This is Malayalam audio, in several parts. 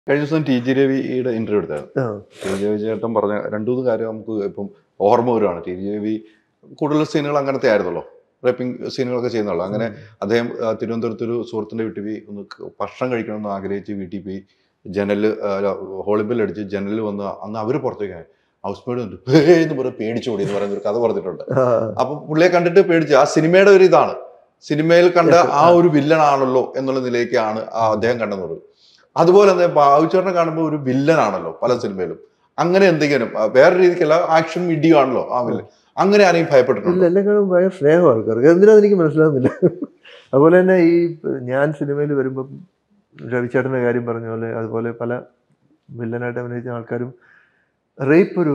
കഴിഞ്ഞ ദിവസം ടി ജി രവിയുടെ ഇന്റർവ്യൂ എടുത്തായിരുന്നു ആ, ടി ജി രവി ചേട്ടൻ പറഞ്ഞ രണ്ടു മൂന്ന് കാര്യം നമുക്ക് ഇപ്പം ഓർമ്മ വരുവാണ് ടി ജി രവി കൂടുതൽ സീനുകൾ അങ്ങനത്തെ ആയിരുന്നല്ലോ റേപ്പിംഗ് സീനുകളൊക്കെ ചെയ്യുന്നുള്ളൂ അങ്ങനെ അദ്ദേഹം ആ, തിരുവനന്തപുരത്ത് ഒരു സുഹൃത്തിന്റെ വീട്ടിൽ പോയി ഒന്ന് ക- ഭക്ഷണം കഴിക്കണമെന്ന് ആഗ്രഹിച്ച് വീട്ടിൽ പോയി ജനലിൽ ഹോളിബിൽ അടിച്ച് ജനലിൽ വന്ന് അന്ന് അവർ പുറത്തേക്ക് ഹൗസ് മേഡ് വന്നിട്ട് "ഹേ" എന്ന് പറഞ്ഞ് പേടിച്ചോടി എന്ന് പറയുന്ന ഒരു കഥ പറഞ്ഞിട്ടുണ്ട് ആ, അപ്പൊ പുള്ളിയെ കണ്ടിട്ട് പേടിച്ചു ആ സിനിമയുടെ ഒരു ഇതാണ് സിനിമയിൽ കണ്ട ആ ഒരു വില്ലനാണല്ലോ എന്നുള്ള നിലയ്ക്കാണ് ആ അദ്ദേഹം കണ്ടെന്നത് അതുപോലെ തന്നെ ബാബുചേട്ടനെ കാണുമ്പോൾ ഒരു വില്ലനാണല്ലോ പല സിനിമയിലും അങ്ങനെ എന്തെങ്കിലും ആ, വേറെ രീതിക്കല്ല ആക്ഷൻ ഇടിയോ ആണല്ലോ ആ വില്ലൻ അങ്ങനെ ആരെയും ഇല്ല ഭയപ്പെട്ടിട്ടുണ്ട് എന്നെക്കാളും ഭയങ്കര സ്നേഹം ആൾക്കാർക്ക് എന്തിനാന്ന് എനിക്ക് മനസ്സിലാകുന്നില്ല അതുപോലെ തന്നെ ഈ ഞാൻ സിനിമയിൽ വരുമ്പം രവിചേട്ടൻ്റെ കാര്യം പറഞ്ഞ പോലെ അതുപോലെ പല വില്ലനായിട്ട് അഭിനയിച്ച ആൾക്കാരും റേപ്പ് ഒരു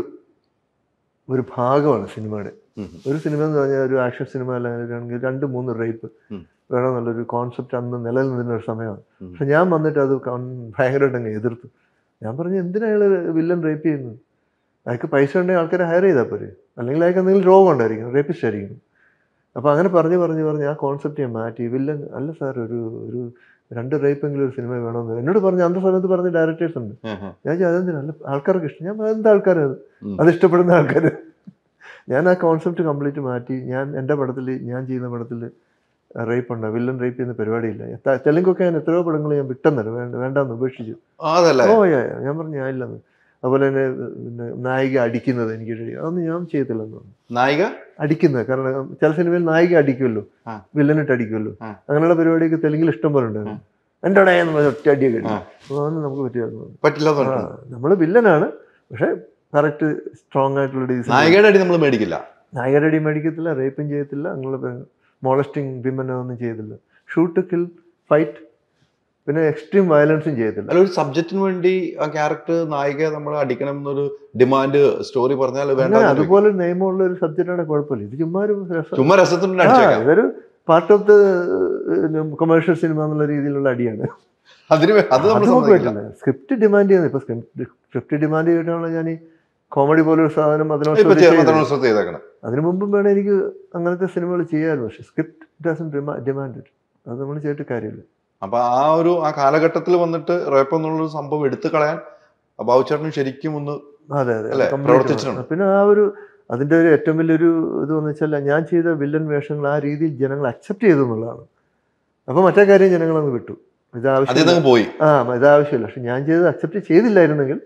ഒരു ഭാഗമാണ് സിനിമയുടെ ഉം. ഒരു സിനിമ എന്ന് പറഞ്ഞാൽ ഒരു ആക്ഷൻ സിനിമ അല്ലെങ്കിൽ രണ്ട് മൂന്ന് റേപ്പ് ഉം. വേണമെന്നുള്ളൊരു കോൺസെപ്റ്റ് അന്ന് നിലനിന്നിരുന്ന ഒരു സമയമാണ് ഉം. പക്ഷെ ഞാൻ വന്നിട്ട് അത് കൺ- ഭയങ്കരമായിട്ട് അങ്ങ് എതിർത്തു ഞാൻ പറഞ്ഞു എന്തിനാ അയാൾ വില്ലൻ റേപ്പ് ചെയ്യുന്നത് അയാൾക്ക് പൈസ ഉണ്ടെങ്കിൽ ആൾക്കാരെ ഹയർ ചെയ്താൽ പോരെ അല്ലെങ്കിൽ അയാൾക്ക് എന്തെങ്കിലും രോഗം ഉണ്ടായിരിക്കും റേപ്പിസ്റ്റ് ആയിരിക്കും അപ്പോൾ അങ്ങനെ പറഞ്ഞ് പറഞ്ഞ് പറഞ്ഞ് ആ കോൺസെപ്റ്റ് ഞാൻ മാറ്റി വില്ലൻ അല്ല സാർ ഒരു ഒരു രണ്ട് റേപ്പെങ്കിലും ഒരു സിനിമ വേണമെന്ന് എന്നോട് പറഞ്ഞു അന്ന സമയത്ത് പറഞ്ഞ ഡയറക്ടേഴ്സ് ഉണ്ട് ഉം, ഉം. ഞാൻ ചോദിച്ചു, അതെന്തിനാ അല്ല ആൾക്കാർക്ക് ഇഷ്ടം ഞാൻ പറഞ്ഞു, എന്താ ആൾക്കാരത് ഉം. അത് ഇഷ്ടപ്പെടുന്ന ആൾക്കാർ ഞാൻ ആ കോൺസെപ്റ്റ് കംപ്ലീറ്റ് മാറ്റി ഞാൻ എൻ്റെ പടത്തിൽ ഞാൻ ചെയ്യുന്ന പടത്തിൽ റേപ്പ് ഉണ്ട് വില്ലൻ റേപ്പ് ചെയ്യുന്ന പരിപാടിയില്ല എത്ത- തെലുങ്കൊക്കെ ഞാൻ എത്രയോ പടങ്ങൾ ഞാൻ വിട്ടെന്നല്ല വേണ്ട വേണ്ടാന്ന് ഉപേക്ഷിച്ചു ആ, അതല്ലേ ഓ യാ യാ. ഞാൻ പറഞ്ഞു ഞാൻ ഇല്ലെന്ന് അതുപോലെ തന്നെ പിന്നെ നായിക അടിക്കുന്നത് എനിക്ക് ഇഷ്ടമില്ല. അതൊന്നും ഞാൻ ചെയ്യത്തില്ലെന്ന് പറഞ്ഞു നായിക അടിക്കുന്നത് കാരണം ചില സിനിമയിൽ നായിക അടിക്കുമല്ലോ ആ. വില്ലനിട്ട് അടിക്കുമല്ലോ ആ. അങ്ങനെയുള്ള പരിപാടിയൊക്കെ തെലുങ്കിൽ ഇഷ്ടം പോലെ ഉണ്ടായിരുന്നു എൻ്റെ അവിടെ എന്ന് പറഞ്ഞ് ഒറ്റ അടിയൊക്കെ ആ. അപ്പോൾ അതൊന്നും നമുക്ക് പറ്റിയായിരുന്നു പറ്റില്ല എന്ന് പറഞ്ഞു. നമ്മൾ വില്ലനാണ് പക്ഷെ കറക്റ്റ് സ്ട്രോങ് ആയിട്ടുള്ള ഡീസൻ നായികയുടെ അടി നമ്മൾ മേടിക്കില്ല നായകരുടെ അടി മേടിക്കത്തില്ല റേപ്പും ചെയ്യത്തില്ല അങ്ങനെയുള്ള മോളസ്റ്റിംഗ് വിമൻ ഒന്നും ചെയ്യത്തില്ല ഷൂട്ട് കിൽ ഫൈറ്റ് പിന്നെ എക്സ്ട്രീം വയലൻസും ചെയ്യത്തില്ല അല്ല ഒരു സബ്ജക്റ്റിന് വേണ്ടി ആ ക്യാരക്ടർ നായിക നമ്മൾ അടിക്കണം എന്നൊരു ഡിമാൻഡ് സ്റ്റോറി പറഞ്ഞാൽ വേണ്ട അങ്ങനെ അതുപോലെ നിയമമുള്ള ഒരു സബ്ജക്റ്റാണ് കുഴപ്പമില്ല ഇത് ചുമ്മാ ഒരു രസം ചുമ്മാ രസത്തിന് ആ, അടിച്ചേക്കാം ഇതൊരു part of the commercial cinema എന്നുള്ള രീതിയിലുള്ള അടിയാണ് അതിന് വേ- അത് നമ്മൾ അത് നമുക്ക് സമ്മതിക്കില്ല പറ്റില്ല സ്ക്രിപ്റ്റ് ഡിമാൻഡ് ചെയ്യുന്നത് ഇപ്പൊ സ്ക്രിപ്റ്റ് ഡിമാൻഡ് ചെയ്തിട്ടാണ് ഞാൻ ഈ കോമഡി പോലൊരു സാധനം അതിനോട് ഇപ്പൊ ശ്രദ്ധിച്ച് ചെയ്തത്. ചേർന്ന് ശ്രദ്ധ ചെയ്തേക്കണം അതിനു മുമ്പും വേണം എനിക്ക് അങ്ങനത്തെ സിനിമകൾ ചെയ്യാമായിരുന്നു പക്ഷെ സ്ക്രിപ്റ്റ് ഡസൻ ഡിമാൻഡ് അത് നമ്മൾ ചെയ്തിട്ട് കാര്യമില്ല അപ്പൊ ആ ഒരു ആ കാലഘട്ടത്തിൽ വന്നിട്ട് റേപ്പ് എന്നുള്ളൊരു സംഭവം എടുത്തു കളയാൻ ബാബുചേട്ടന് ശരിക്കും ഒന്ന് അതെ അതെ അല്ലേ? complete പ്രവർത്തിച്ചിട്ടുണ്ട്. ആണ്. പിന്നെ ആ ഒരു അതിന്റെ ഒരു ഏറ്റവും വലിയൊരു ഇത് എന്ന് വെച്ചാൽ ഞാൻ ചെയ്ത വില്ലൻ വേഷങ്ങൾ ആ രീതിയിൽ ജനങ്ങൾ അക്സെപ്റ്റ് ചെയ്തു എന്നുള്ളതാണ് അപ്പൊ മറ്റേ കാര്യം ജനങ്ങൾ അങ്ങ് വിട്ടു ഇത് അതിൽ ആവശ്യമില്ല നിന്ന് പോയി ആ ഇത് ആവശ്യമില്ല പക്ഷെ ഞാൻ ചെയ്തത് അക്സെപ്റ്റ് ചെയ്തില്ലായിരുന്നെങ്കിൽ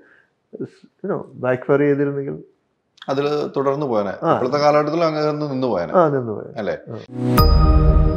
ബാക്ക് ഫയർ ചെയ്തിരുന്നെങ്കിൽ അതിൽ തുടർന്ന് പോയനെ ആ. ഇപ്പോഴത്തെ കാലഘട്ടത്തിൽ അങ്ങനെ നിന്ന് പോയനെ ആ നിന്ന് പോയത് അല്ലേ ആ.